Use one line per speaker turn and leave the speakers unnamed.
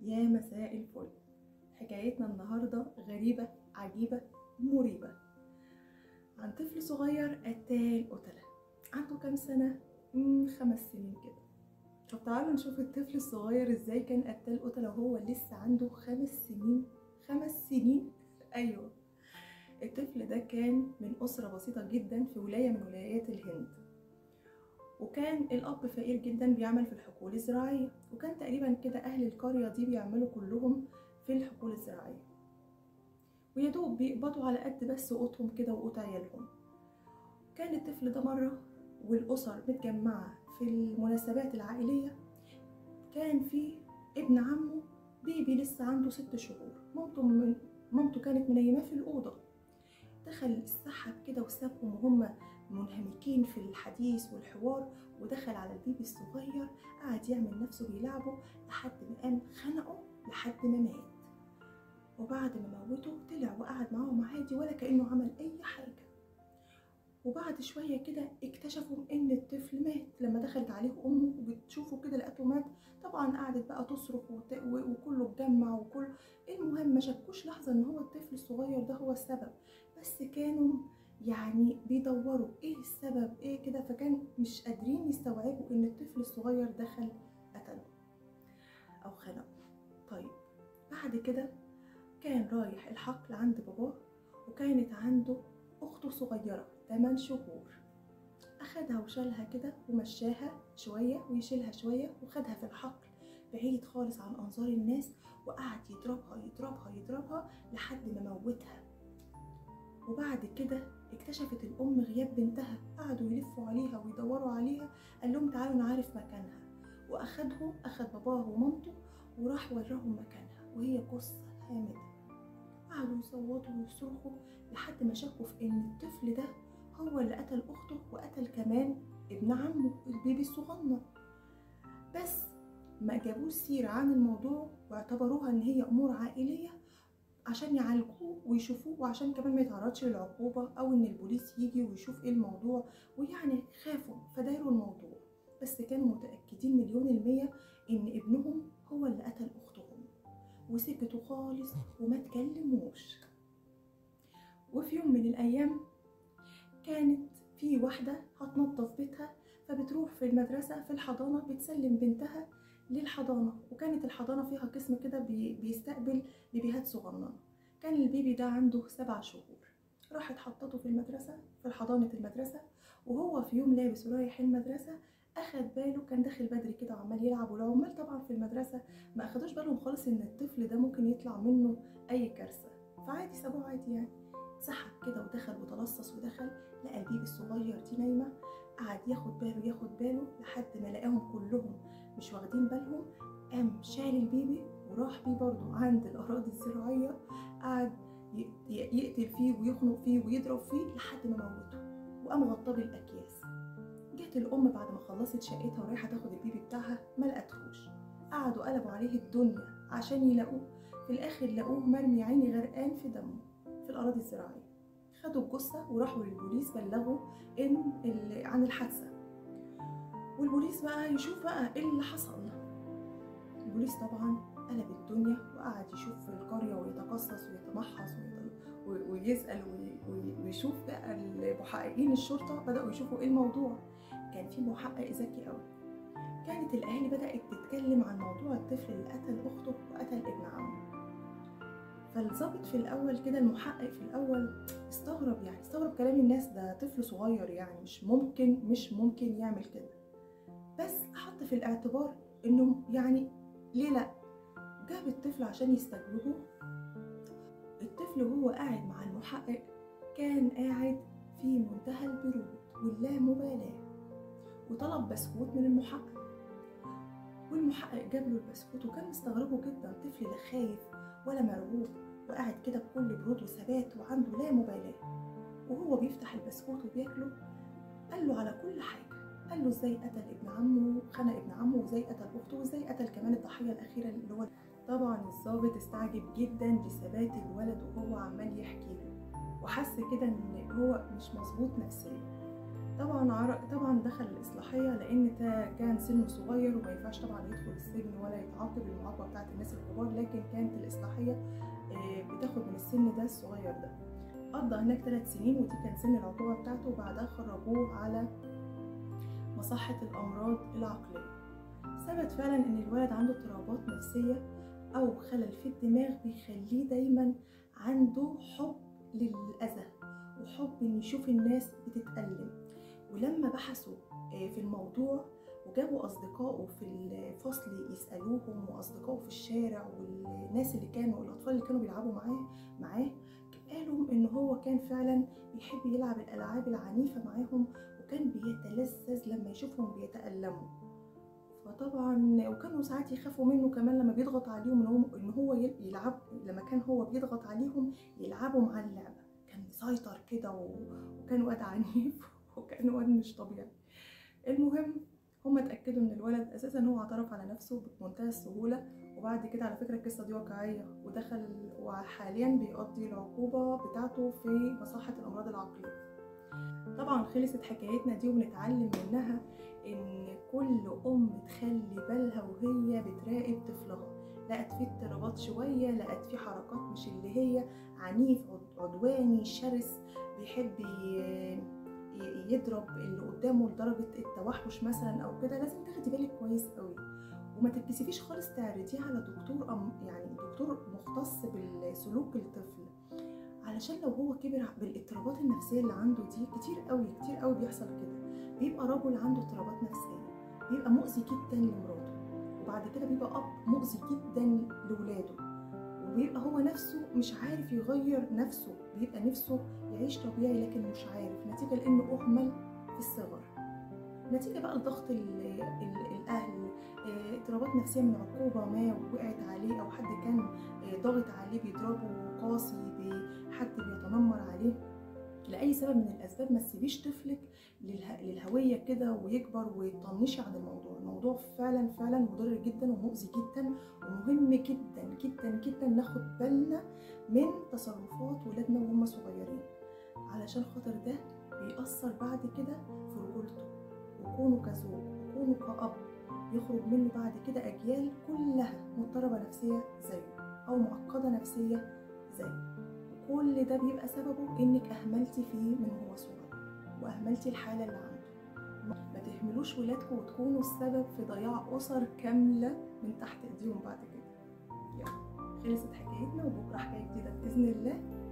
يا مساء الفل حكايتنا النهاردة غريبة عجيبة مريبة عن طفل صغير قتال قتلة عنده كام سنة؟ مم، خمس سنين كده طب تعالوا نشوف الطفل الصغير ازاي كان قتال قتلة وهو لسه عنده خمس سنين خمس سنين ايوه الطفل ده كان من أسرة بسيطة جدا في ولاية من ولايات الهند وكان الأب فقير جدا بيعمل في الحقول الزراعية وكان تقريبا كده أهل القرية دي بيعملوا كلهم في الحقول الزراعية ويدوب بيقبضوا على قد بس قوتهم كده وقوت عيالهم كان الطفل ده مرة والأسر متجمعة في المناسبات العائلية كان في ابن عمه بيبي لسه عنده ست شهور مامته من مامته كانت منيماه في الأوضة دخل السحب كده وسابهم وهم منهمكين في الحديث والحوار ودخل على البيبي الصغير قعد يعمل نفسه بيلعبه لحد ما قام خنقه لحد ما مات وبعد ما موته طلع وقعد معاهم عادي ولا كأنه عمل أي حاجة وبعد شوية كده اكتشفوا إن الطفل مات لما دخلت عليه أمه وبتشوفه كده لقته مات طبعا قعدت بقى تصرخ وت... و- وكله اتجمع وكل المهم ما شكوش لحظة إن هو الطفل الصغير ده هو السبب بس كانوا يعني بيدوروا ايه السبب ايه كده فكان مش قادرين يستوعبوا ان الطفل الصغير دخل قتله او خنقه طيب بعد كده كان رايح الحقل عند باباه وكانت عنده اخته صغيره 8 شهور اخدها وشالها كده ومشاها شويه ويشيلها شويه وخدها في الحقل بعيد خالص عن انظار الناس وقعد يضربها يضربها يضربها لحد ما موتها وبعد كده اكتشفت الأم غياب بنتها قعدوا يلفوا عليها ويدوروا عليها قال لهم تعالوا نعرف مكانها وأخدهم أخد باباه ومامته وراح وراهم مكانها وهي قصة هامدة قعدوا يصوتوا ويصرخوا لحد ما شكوا في إن الطفل ده هو اللي قتل أخته وقتل كمان ابن عمه البيبي الصغنن بس ما جابوش سيرة عن الموضوع واعتبروها إن هي أمور عائلية عشان يعالجوه ويشوفوه وعشان كمان ما يتعرضش للعقوبة أو إن البوليس يجي ويشوف إيه الموضوع ويعني خافوا فداروا الموضوع بس كانوا متأكدين مليون المية إن ابنهم هو اللي قتل أختهم وسكتوا خالص وما تكلموش وفي يوم من الأيام كانت في واحدة هتنظف بيتها فبتروح في المدرسة في الحضانة بتسلم بنتها للحضانة وكانت الحضانة فيها قسم كده بي- بيستقبل بيبيهات صغننة كان البيبي ده عنده سبع شهور راحت حطته في المدرسة في حضانة المدرسة وهو في يوم لابس ورايح المدرسة أخد باله كان داخل بدري كده وعمال يلعب والعمال طبعا في المدرسة ما أخدوش بالهم خالص إن الطفل ده ممكن يطلع منه أي كارثة فعادي سابوه عادي يعني سحب كده ودخل وتلصص ودخل لقى البيبي الصغير دي نايمة قعد ياخد باله ياخد باله لحد ما لقاهم كلهم مش واخدين بالهم قام شال البيبي وراح بيه برضه عند الأراضي الزراعية قعد ي- ي- يقتل فيه ويخنق فيه ويضرب فيه لحد ما موته وقام غطاه بالأكياس جت الأم بعد ما خلصت شقتها ورايحة تاخد البيبي بتاعها ما لقتهوش قعدوا قلبوا عليه الدنيا عشان يلاقوه في الآخر لقوه مرمي يا عيني غرقان في دمه في الأراضي الزراعية خدوا الجثة وراحوا للبوليس بلغوا إن ال- عن الحادثة والبوليس بقى يشوف بقى ايه اللي حصل البوليس طبعا قلب الدنيا وقعد يشوف في القرية ويتقصص ويتمحص ويت- و- ويسأل وي- وي- ويشوف بقى المحققين الشرطة بدأوا يشوفوا ايه الموضوع كان في محقق ذكي قوي كانت الأهالي بدأت تتكلم عن موضوع الطفل اللي قتل أخته وقتل ابن عمه فالظابط في الأول كده المحقق في الأول استغرب يعني استغرب كلام الناس ده طفل صغير يعني مش ممكن مش ممكن يعمل كده بس حط في الاعتبار انه يعني ليه لا جاب الطفل عشان يستجوبه الطفل وهو قاعد مع المحقق كان قاعد في منتهى البرود واللامبالاة وطلب بسكوت من المحقق والمحقق جاب له البسكوت وكان مستغربه جدا طفل لا خايف ولا مرعوب وقاعد كده بكل برود وثبات وعنده لا مبالاة وهو بيفتح البسكوت وبياكله قال له على كل حاجة قال له ازاي قتل ابن عمه خنق ابن عمه وازاي قتل اخته وازاي قتل كمان الضحيه الاخيره اللي هو طبعا الضابط استعجب جدا لثبات الولد وهو عمال يحكي له وحس كده ان هو مش مظبوط نفسيا طبعا عر... طبعا دخل الاصلاحيه لان ده كان سنه صغير وما ينفعش طبعا يدخل السجن ولا يتعاقب المعاقبه بتاعت الناس الكبار لكن كانت الاصلاحيه بتاخد من السن ده الصغير ده قضى هناك ثلاث سنين ودي كان سن العقوبه بتاعته وبعدها خرجوه على مصحه الامراض العقليه ثبت فعلا ان الولد عنده اضطرابات نفسيه او خلل في الدماغ بيخليه دايما عنده حب للاذى وحب ان يشوف الناس بتتألم ولما بحثوا في الموضوع وجابوا اصدقائه في الفصل يسالوهم واصدقائه في الشارع والناس اللي كانوا الاطفال اللي كانوا بيلعبوا معاه معاه قالوا ان هو كان فعلا بيحب يلعب الالعاب العنيفه معاهم وكان بيتلذذ لما يشوفهم بيتألموا فطبعا وكانوا ساعات يخافوا منه كمان لما بيضغط عليهم ان هو ان هو يلعب لما كان هو بيضغط عليهم يلعبوا مع اللعبه كان مسيطر كده وكان واد عنيف وكان واد مش طبيعي المهم هم اتاكدوا ان الولد اساسا هو اعترف على نفسه بمنتهى السهوله وبعد كده على فكره القصه دي واقعيه ودخل وحاليا بيقضي العقوبه بتاعته في مصحه الامراض العقليه طبعا خلصت حكايتنا دي وبنتعلم منها ان كل ام تخلي بالها وهي بتراقب طفلها لقت فيه اضطرابات شويه لقت فيه حركات مش اللي هي عنيف عدواني شرس بيحب يضرب اللي قدامه لدرجه التوحش مثلا او كده لازم تاخدي بالك كويس قوي وما تتكسفيش خالص تعرضيه على دكتور أم يعني دكتور مختص بالسلوك الطفل علشان لو هو كبر بالاضطرابات النفسيه اللي عنده دي كتير قوي كتير قوي بيحصل كده بيبقى رجل عنده اضطرابات نفسيه بيبقى مؤذي جدا لمراته وبعد كده بيبقى اب مؤذي جدا لاولاده وبيبقى هو نفسه مش عارف يغير نفسه بيبقى نفسه يعيش طبيعي لكن مش عارف نتيجه لانه اهمل في الصغر نتيجه بقى لضغط الاهل اضطرابات نفسيه من عقوبه ما وقعت عليه او حد كان ضاغط عليه بيضربه قاسي حد بيتنمر عليه لاي سبب من الاسباب ما تسيبيش طفلك للهويه كده ويكبر ويطنشي عن الموضوع الموضوع فعلا فعلا مضر جدا ومؤذي جدا ومهم جدا جدا جدا ناخد بالنا من تصرفات ولادنا وهم صغيرين علشان خاطر ده بيأثر بعد كده في رجولته وكونه كزوج وكونه كأب يخرج منه بعد كده أجيال كلها مضطربة نفسية زيه أو معقدة نفسية زيه كل ده بيبقى سببه انك اهملتي فيه من هو صغير واهملتي الحاله اللي عنده ما تهملوش ولادكم وتكونوا السبب في ضياع اسر كامله من تحت ايديهم بعد كده يلا خلصت حكايتنا وبكره حكايه جديده باذن الله